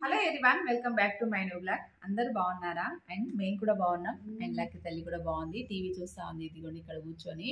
hello everyone welcome back to my new blog అందరూ బాగున్నారా and మేము కూడా బాగున్నాం అండ్ లక్కి తల్లి కూడా బాగుంది టీవీ చూస్తా ఉంది ఇదిగోండి ఇక్కడ కూర్చొని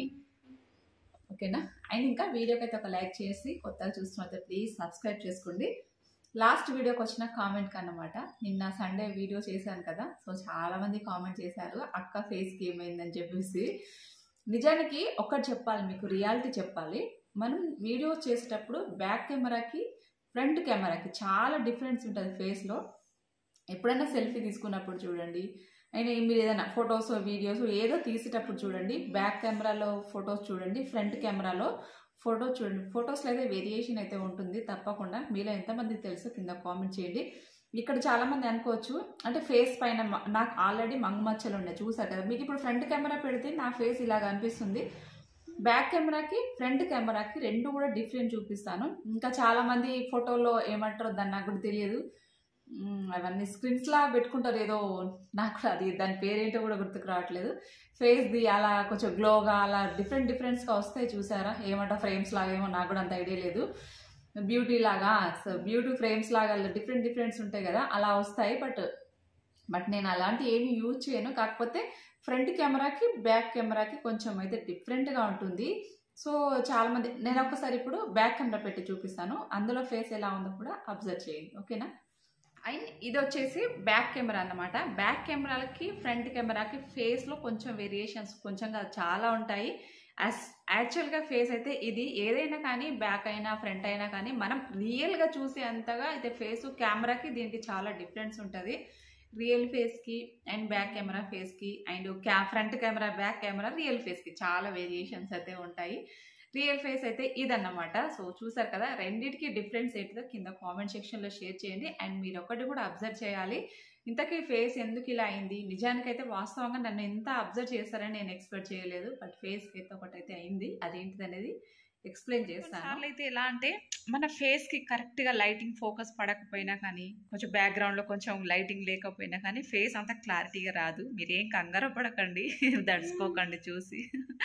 ఓకేనా అండ్ ఇంకా వీడియోకి అయితే ఒక లైక్ చేసి కొత్తగా చూస్తున్నట్లయితే ప్లీజ్ సబ్స్క్రైబ్ చేసుకోండి లాస్ట్ వీడియోకి వచ్చిన కామెంట్ కన్నమాట నిన్న సండే వీడియో చేశాను కదా సో చాలా మంది కామెంట్ చేశారు అక్క ఫేస్కి ఏమైందని చెప్పేసి నిజానికి ఒక్కటి చెప్పాలి మీకు రియాలిటీ చెప్పాలి మనం వీడియో చేసేటప్పుడు బ్యాక్ కెమెరాకి ఫ్రంట్ కెమెరాకి చాలా డిఫరెన్స్ ఉంటుంది ఫేస్లో ఎప్పుడైనా సెల్ఫీ తీసుకున్నప్పుడు చూడండి అండ్ మీరు ఏదైనా ఫొటోస్ వీడియోస్ ఏదో తీసేటప్పుడు చూడండి బ్యాక్ కెమెరాలో ఫొటోస్ చూడండి ఫ్రంట్ కెమెరాలో ఫోటో చూడండి ఫొటోస్లో అయితే వేరియేషన్ అయితే ఉంటుంది తప్పకుండా మీలో ఎంతమందికి తెలుసో కింద కామెంట్ చేయండి ఇక్కడ చాలా మంది అనుకోవచ్చు అంటే ఫేస్ పైన మ- నాకు ఆల్రెడీ మంగుమచ్చలు ఉన్నాయి చూసారు కదా మీకు ఇప్పుడు ఫ్రంట్ కెమెరా పెడితే నా ఫేస్ ఇలాగ అనిపిస్తుంది బ్యాక్ కెమెరాకి ఫ్రంట్ కెమెరాకి రెండు కూడా డిఫరెంట్ చూపిస్తాను ఇంకా చాలా మంది ఫోటోలో ఏమంటారో దాన్ని నాకు కూడా తెలియదు మ్, అవన్నీ స్క్రీన్స్ లా పెట్టుకుంటారు ఏదో నాకు కూడా అది దాని పేరేంటో కూడా గుర్తుకు రావట్లేదు ఫేస్ది అలా కొంచెం గ్లోగా అలా డిఫరెంట్ డిఫరెంట్స్గా వస్తాయి చూసారా ఏమంటా ఫ్రేమ్స్ లాగా ఏమో నాకు కూడా అంత ఐడియా లేదు బ్యూటీ లాగా సో బ్యూటీ ఫ్రేమ్స్ లాగా డిఫరెంట్ డిఫరెంట్స్ ఉంటాయి కదా అలా వస్తాయి బట్ బట్ నేను అలాంటి ఏమి యూజ్ చేయను కాకపోతే ఫ్రంట్ కెమెరాకి బ్యాక్ కెమెరాకి కొంచెం అయితే డిఫరెంట్గా ఉంటుంది సో చాలా మంది నేను ఒక్కసారి ఇప్పుడు బ్యాక్ కెమెరా పెట్టి చూపిస్తాను అందులో ఫేస్ ఎలా ఉందో కూడా అబ్జర్వ్ చేయండి ఓకేనా అండ్ ఇది వచ్చేసి బ్యాక్ కెమెరా అన్నమాట బ్యాక్ కెమెరాలకి ఫ్రంట్ కెమెరాకి ఫేస్లో కొంచెం వేరియేషన్స్ కొంచెం కాదు చాలా ఉంటాయి యాస్ యాక్చువల్గా ఫేస్ అయితే ఇది ఏదైనా కానీ బ్యాక్ అయినా ఫ్రంట్ అయినా కానీ మనం రియల్గా చూసే అంతగా అయితే ఫేస్ కెమెరాకి దీనికి చాలా డిఫరెన్స్ ఉంటుంది రియల్ ఫేస్కి అండ్ బ్యాక్ కెమెరా ఫేస్కి అండ్ క్యా front camera back camera real ఫేస్కి చాలా వేరియేషన్స్ అయితే ఉంటాయి రియల్ ఫేస్ అయితే ఇదన్నమాట సో చూసారు కదా రెండింటికి డిఫరెన్స్ ఏంటిదో కింద కామెంట్ సెక్షన్లో షేర్ చేయండి అండ్ మీరు ఒకటి కూడా అబ్జర్వ్ చేయాలి ఇంతకీ ఫేస్ ఎందుకు ఇలా అయింది నిజానికైతే వాస్తవంగా నన్ను ఎంత అబ్జర్వ్ చేస్తారని నేను ఎక్స్పెక్ట్ చేయలేదు బట్ ఫేస్కి అయితే ఒకటైతే అయింది అదేంటిది అనేది ఎక్స్ప్లెయిన్ చేస్తాను కొన్నిసార్లు అయితే ఎలా అంటే మన ఫేస్ కి కరెక్ట్ గా లైటింగ్ ఫోకస్ పడకపోయినా కానీ కొంచెం బ్యాక్గ్రౌండ్ లో కొంచెం లైటింగ్ లేకపోయినా కానీ ఫేస్ అంత క్లారిటీగా రాదు మీరేం కంగారు పడకండి దడుచుకోకండి చూసి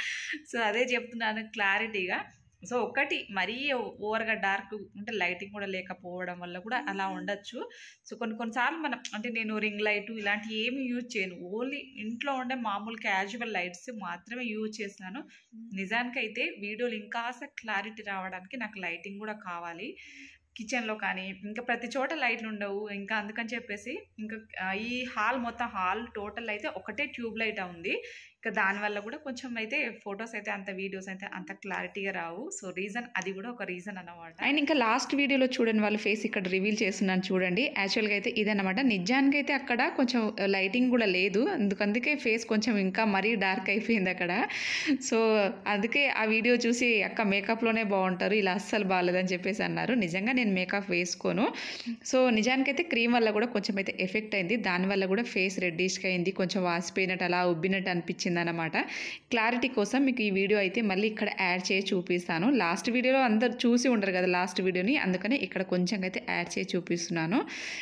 సో అదే చెప్తున్నాను క్లారిటీగా సో ఒకటి మరీ ఓవర్గా డార్క్ అంటే లైటింగ్ కూడా లేకపోవడం వల్ల కూడా అలా ఉండొచ్చు సో కొన్ని కొన్నిసార్లు మనం అంటే నేను రింగ్ లైట్ ఇలాంటి ఏమి యూజ్ చేయను ఓన్లీ ఇంట్లో ఉండే మామూలు క్యాజువల్ లైట్స్ మాత్రమే యూజ్ చేస్తున్నాను నిజానికైతే వీడియోలు ఇంకాస్త క్లారిటీ రావడానికి నాకు లైటింగ్ కూడా కావాలి కిచెన్లో కానీ ఇంకా ప్రతి చోట లైట్లు ఉండవు ఇంకా అందుకని చెప్పేసి ఇంకా ఆ, ఈ హాల్ మొత్తం హాల్ టోటల్ అయితే ఒకటే ట్యూబ్ లైట్ ఉంది ఇంకా దానివల్ల కూడా కొంచెం అయితే ఫొటోస్ అయితే అంత వీడియోస్ అయితే అంత క్లారిటీగా రావు సో రీజన్ అది కూడా ఒక రీజన్ అన్నమాట అండ్ ఇంకా లాస్ట్ వీడియోలో చూడండి వాళ్ళ ఫేస్ ఇక్కడ రివీల్ చేస్తున్నాను చూడండి యాక్చువల్గా అయితే ఇదన్నమాట నిజానికి అయితే అక్కడ కొంచెం లైటింగ్ కూడా లేదు అందుకందుకే ఫేస్ కొంచెం ఇంకా మరీ డార్క్ అయిపోయింది అక్కడ సో అందుకే ఆ వీడియో చూసి అక్క మేకప్లోనే బాగుంటారు ఇలా అస్సలు బాగాలేదని చెప్పేసి అన్నారు నిజంగా నేను మేకప్ వేసుకోను సో నిజానికైతే క్రీమ్ వల్ల కూడా కొంచెం అయితే ఎఫెక్ట్ అయింది దానివల్ల కూడా ఫేస్ రెడ్డిష్గా అయింది కొంచెం వాసిపోయినట్టు అలా ఉబ్బినట్టు అనిపించింది అనమాట క్లారిటీ కోసం మీకు ఈ వీడియో అయితే మళ్ళీ ఇక్కడ యాడ్ చేసి చూపిస్తాను లాస్ట్ వీడియోలో అందరు చూసి ఉండరు కదా లాస్ట్ వీడియోని అందుకని ఇక్కడ కొంచెం అయితే యాడ్ చేసి చూపిస్తున్నాను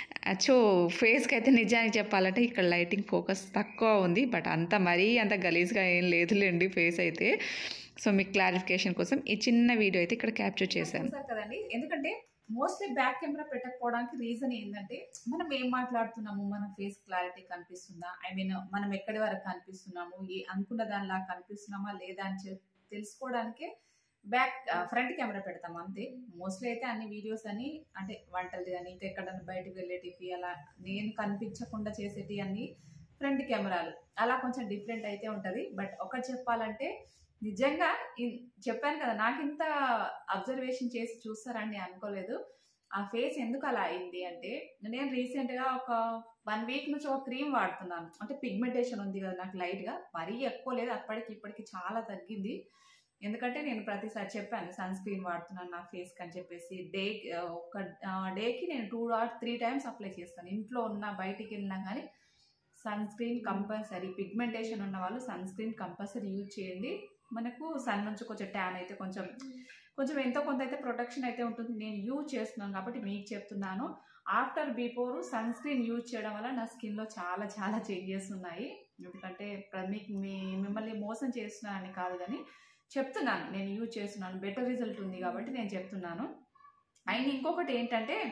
సో ఫేస్కి అయితే నిజానికి చెప్పాలంటే ఇక్కడ లైటింగ్ ఫోకస్ తక్కువ ఉంది బట్ అంత మరీ అంత గలీజ్గా ఏం లేదులేండి ఫేస్ అయితే సో మీకు క్లారిఫికేషన్ కోసం ఈ చిన్న వీడియో అయితే ఇక్కడ క్యాప్చర్ చేశాను చూసారు కదండి ఎందుకంటే మోస్ట్లీ బ్యాక్ కెమెరా పెట్టకపోవడానికి రీజన్ ఏంటంటే మనం ఏం మాట్లాడుతున్నాము మన ఫేస్ క్లారిటీ కనిపిస్తుందా ఐ మీన్ మనం ఎక్కడి వరకు కనిపిస్తున్నాము ఏ అనుకున్న దానిలా కనిపిస్తున్నామా లేదా అని చెప్పి తెలుసుకోవడానికే బ్యాక్ ఫ్రంట్ కెమెరా పెడతాం అంతే మోస్ట్లీ అయితే అన్ని వీడియోస్ అని అంటే వంటలు కానీ ఇంకా ఎక్కడైనా బయటకు వెళ్ళేటివి అలా నేను కనిపించకుండా చేసేటి అన్ని ఫ్రంట్ కెమెరాలు అలా కొంచెం డిఫరెంట్ అయితే ఉంటుంది బట్ ఒకటి చెప్పాలంటే నిజంగా ఇన్- చెప్పాను కదా నాకు ఇంత అబ్జర్వేషన్ చేసి చూస్తారని అనుకోలేదు ఆ ఫేస్ ఎందుకు అలా అయింది అంటే నేను రీసెంట్గా ఒక వన్ వీక్ నుంచి ఒక క్రీమ్ వాడుతున్నాను అంటే పిగ్మెంటేషన్ ఉంది కదా నాకు లైట్గా మరీ ఎక్కువ లేదు అప్పటికి ఇప్పటికి చాలా తగ్గింది ఎందుకంటే నేను ప్రతిసారి చెప్పాను సన్ స్క్రీన్ వాడుతున్నాను నా ఫేస్కి అని చెప్పేసి డే ఒక డేకి నేను two or three times apply చేస్తాను ఇంట్లో ఉన్న బయటికి వెళ్ళినా కానీ సన్ స్క్రీన్ కంపల్సరీ పిగ్మెంటేషన్ ఉన్న వాళ్ళు సన్ స్క్రీన్ కంపల్సరీ యూజ్ చేయండి మనకు సన్ నుంచి కొంచెం ట్యాన్ అయితే కొంచెం కొంచెం ఎంతో కొంత అయితే ప్రొటెక్షన్ అయితే ఉంటుంది నేను యూజ్ చేస్తున్నాను కాబట్టి మీకు చెప్తున్నాను after before sunscreen use చేయడం వల్ల నా స్కిన్లో చాలా చాలా చేంజెస్ ఉన్నాయి ఎందుకంటే ప్ర- మీకు మీ మిమ్మల్ని మోసం చేస్తున్నానని కాదు కానీ చెప్తున్నాను నేను యూజ్ చేస్తున్నాను బెటర్ రిజల్ట్ ఉంది కాబట్టి నేను చెప్తున్నాను అండ్ ఇంకొకటి ఏంటంటే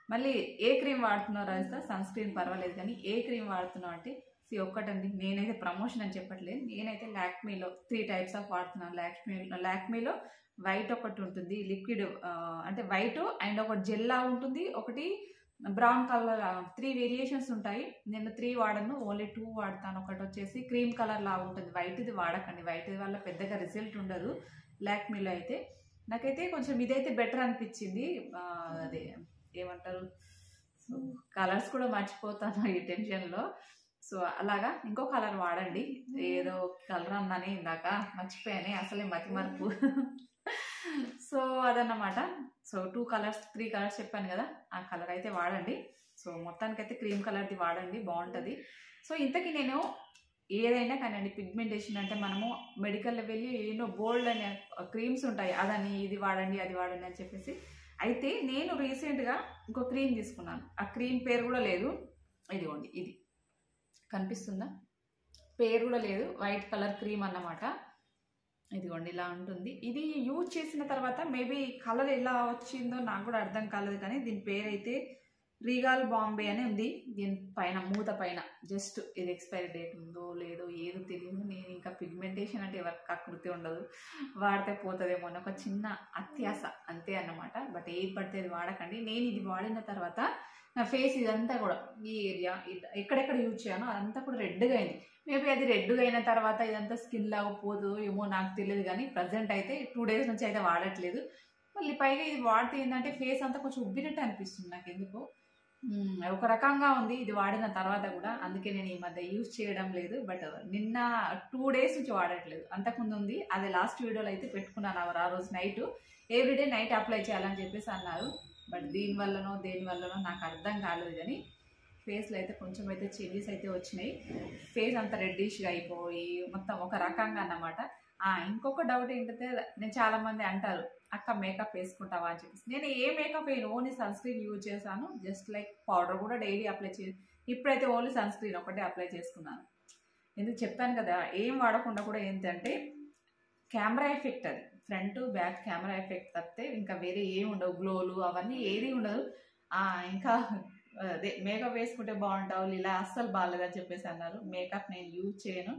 మళ్ళీ ఏ క్రీమ్ వాడుతున్నావు రాజిత సన్ స్క్రీన్ పర్వాలేదు కానీ ఏ క్రీమ్ వాడుతున్నావు అంటే సి ఒక్కటండి నేనైతే ప్రమోషన్ అని చెప్పట్లేదు నేనైతే లాక్మీలో త్రీ టైప్స్ ఆఫ్ వాడుతున్నాను లాక్మీ లాక్మీలో వైట్ ఒకటి ఉంటుంది లిక్విడ్ అంటే వైట్ అండ్ ఒకటి జెల్లా ఉంటుంది ఒకటి బ్రౌన్ కలర్ త్రీ వేరియేషన్స్ ఉంటాయి నేను త్రీ వాడను ఓన్లీ టూ వాడతాను ఒకటి వచ్చేసి క్రీమ్ కలర్ లా ఉంటుంది వైట్ ఇది వాడకండి వైట్ వల్ల పెద్దగా రిజల్ట్ ఉండదు లాక్మీలో అయితే నాకైతే కొంచెం ఇదైతే బెటర్ అనిపించింది ఆ, అదే ఏమంటారు సో కలర్స్ కూడా మర్చిపోతాను ఈ టెన్షన్లో సో అలాగా ఇంకో కలర్ వాడండి ఏదో కలర్ అన్నానే ఇందాక మర్చిపోయానే అసలే మతి మార్పు సో అదన్నమాట so two colours three colours చెప్పాను కదా ఆ కలర్ అయితే వాడండి సో మొత్తానికైతే క్రీమ్ కలర్ది వాడండి బాగుంటుంది సో ఇంతకీ నేను ఏదైనా కానివ్వండి పిగ్మెంటేషన్ అంటే మనము మెడికల్లో వెళ్ళి ఎన్నో బోల్డ్ అనే క్రీమ్స్ ఉంటాయి అదని ఇది వాడండి అది వాడండి అని చెప్పేసి అయితే నేను రీసెంట్గా ఇంకో క్రీమ్ తీసుకున్నాను ఆ క్రీమ్ పేరు కూడా లేదు ఇదిగోండి ఇది కనిపిస్తుందా పేరు కూడా లేదు వైట్ కలర్ క్రీమ్ అన్నమాట ఇదిగోండి ఇలా ఉంటుంది ఇది యూజ్ చేసిన తర్వాత మేబీ కలర్ ఎలా వచ్చిందో నాకు కూడా అర్థం కాలేదు కానీ దీని పేరు అయితే రీగాల్ బాంబే అని ఉంది దీని పైన మూత పైన జస్ట్ ఇది ఎక్స్పైరీ డేట్ ఉందో లేదో ఏదో తెలియదు నేను ఇంకా పిగ్మెంటేషన్ అంటే ఎవరికి కకృతి ఉండదు వాడితే పోతుందేమో అని ఒక చిన్న అత్యాస అంతే అన్నమాట బట్ ఏది పడితే అది వాడకండి నేను ఇది వాడిన తర్వాత నా ఫేస్ ఇదంతా కూడా ఈ ఏరియా ఇద- ఎక్కడెక్కడ యూజ్ చేయను అదంతా కూడా రెడ్గా అయింది మేబీ అది రెడ్గా అయిన తర్వాత ఇదంతా స్కిన్ లాగా పోదు ఏమో నాకు తెలియదు కానీ ప్రజెంట్ అయితే టూ డేస్ నుంచి అయితే వాడట్లేదు మళ్ళీ పైగా ఇది వాడితే ఏంటంటే ఫేస్ అంతా కొంచెం ఉబ్బినట్టు అనిపిస్తుంది నాకు ఎందుకో మ్మ్, ఒక రకంగా ఉంది ఇది వాడిన తర్వాత కూడా అందుకే నేను ఈ మధ్య యూజ్ చేయడం లేదు బట్ నిన్న టూ డేస్ నుంచి వాడట్లేదు అంతకుముందు ఉంది అది లాస్ట్ వీడియోలో అయితే పెట్టుకున్నాను ఆ రోజు నైట్ ఎవ్రీడే నైట్ అప్లై చేయాలని చెప్పేసి అన్నారు బట్ దీని వల్లనో దేని వల్లనో నాకు అర్థం కాలేదు కానీ ఫేస్లో అయితే కొంచెం అయితే చేంజెస్ అయితే వచ్చినాయి ఫేస్ అంతా రెడ్డిష్గా అయిపోయి మొత్తం ఒక రకంగా అన్నమాట ఆ, ఇంకొక డౌట్ ఏంటంటే నేను చాలా మంది అంటారు అక్క మేకప్ వేసుకుంటావా అని చెప్పేసి నేను ఏ మేకప్ వేయను ఓన్లీ సన్ స్క్రీన్ యూజ్ చేశాను జస్ట్ లైక్ పౌడర్ కూడా డైలీ అప్లై చే ఇప్పుడైతే ఓన్లీ సన్ స్క్రీన్ ఒకటే అప్లై చేసుకున్నాను ఎందుకు చెప్పాను కదా ఏం వాడకుండా కూడా ఏంటంటే కెమెరా ఎఫెక్ట్ అది ఫ్రంట్ బ్యాక్ కెమెరా ఎఫెక్ట్ తప్పితే ఇంకా వేరే ఏం ఉండవు గ్లోలు అవన్నీ ఏది ఉండదు ఆ, ఇంకా అదే మేకప్ వేసుకుంటే బాగుంటావు ఇలా అస్సలు బాగాలేదని చెప్పేసి అన్నారు మేకప్ నేను యూజ్ చేయను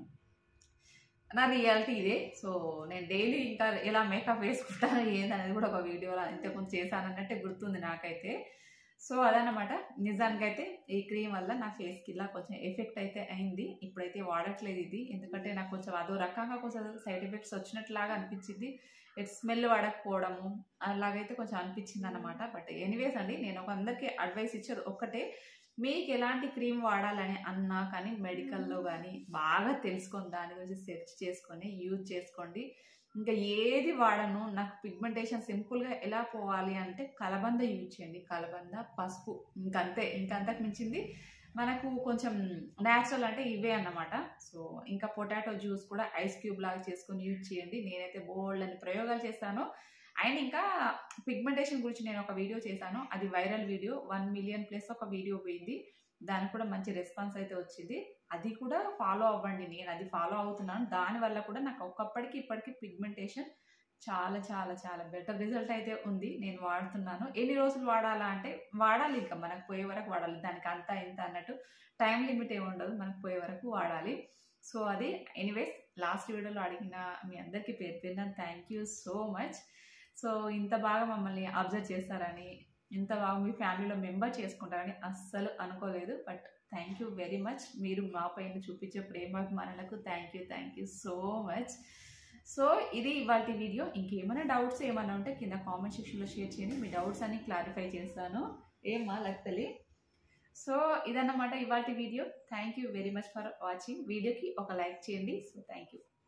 నా రియాలిటీ ఇదే సో నేను డైలీ ఇంకా ఎలా మేకప్ వేసుకుంటాను ఏందనేది కూడా ఒక వీడియోలో ఇంతకుముందు చేశాను అన్నట్టే గుర్తుంది నాకైతే సో అదనమాట నిజానికైతే ఈ క్రీమ్ వల్ల నా ఫేస్కి ఇలా కొంచెం ఎఫెక్ట్ అయితే అయింది ఇప్పుడైతే వాడట్లేదు ఇది ఎందుకంటే నాకు కొంచెం అదో రకంగా కొంచెం సైడ్ ఎఫెక్ట్స్ వచ్చినట్లాగా అనిపించింది ఇట్ స్మెల్ పడకపోవడము అలాగైతే కొంచెం అనిపించింది అనమాట బట్ ఎనీవేస్ అండి నేను ఒక అందరికీ అడ్వైస్ ఇచ్చేది ఒక్కటే మీకు ఎలాంటి క్రీమ్ వాడాలని అన్నా కానీ మెడికల్లో కానీ బాగా తెలుసుకొని దాని గురించి సెర్చ్ చేసుకొని యూజ్ చేసుకోండి ఇంకా ఏది వాడను నాకు పిగ్మెంటేషన్ సింపుల్గా ఎలా పోవాలి అంటే కలబంద యూజ్ చేయండి కలబంద పసుపు ఇంకంతే ఇంకంతకు మించింది మనకు కొంచెం న్యాచురల్ అంటే ఇవే అన్నమాట సో ఇంకా పొటాటో జ్యూస్ కూడా ఐస్ క్యూబ్ లాగా చేసుకొని యూజ్ చేయండి నేనైతే బోల్డ్ అని ప్రయోగాలు చేస్తాను అండ్ ఇంకా పిగ్మెంటేషన్ గురించి నేను ఒక వీడియో చేశాను అది viral video one million plus ఒక వీడియో పోయింది దానికి కూడా మంచి రెస్పాన్స్ అయితే వచ్చింది అది కూడా ఫాలో అవ్వండి నేను అది ఫాలో అవుతున్నాను దానివల్ల కూడా నాకు ఒకప్పటికి ఇప్పటికి పిగ్మెంటేషన్ చాలా చాలా చాలా బెటర్ రిజల్ట్ అయితే ఉంది నేను వాడుతున్నాను ఎన్ని రోజులు వాడాలా అంటే వాడాలి ఇంకా మనకు పోయే వరకు వాడాలి దానికి అంత ఇంత అన్నట్టు టైం లిమిట్ ఏమి ఉండదు మనకు పోయే వరకు వాడాలి సో అది ఎనీవేస్ లాస్ట్ వీడియోలో అడిగిన మీ అందరికీ పేరు పేరున thank you so much so ఇంత బాగా మమ్మల్ని అబ్జర్వ్ చేస్తారని ఇంత బాగా మీ ఫ్యామిలీలో మెంబర్ చేసుకుంటారని అస్సలు అనుకోలేదు but thank you very much మీరు మా పైన చూపించే ప్రేమాభిమానులకు thank you thank you so much so ఇది ఇవాళ వీడియో ఇంకేమైనా డౌట్స్ ఏమైనా ఉంటే కింద కామెంట్ సెక్షన్లో షేర్ చేయండి మీ డౌట్స్ అన్ని క్లారిఫై చేస్తాను ఏమా లక్తలి సో ఇదన్నమాట ఇవాళ video thank you very much for watching వీడియోకి ఒక లైక్ చేయండి సో థ్యాంక్ యూ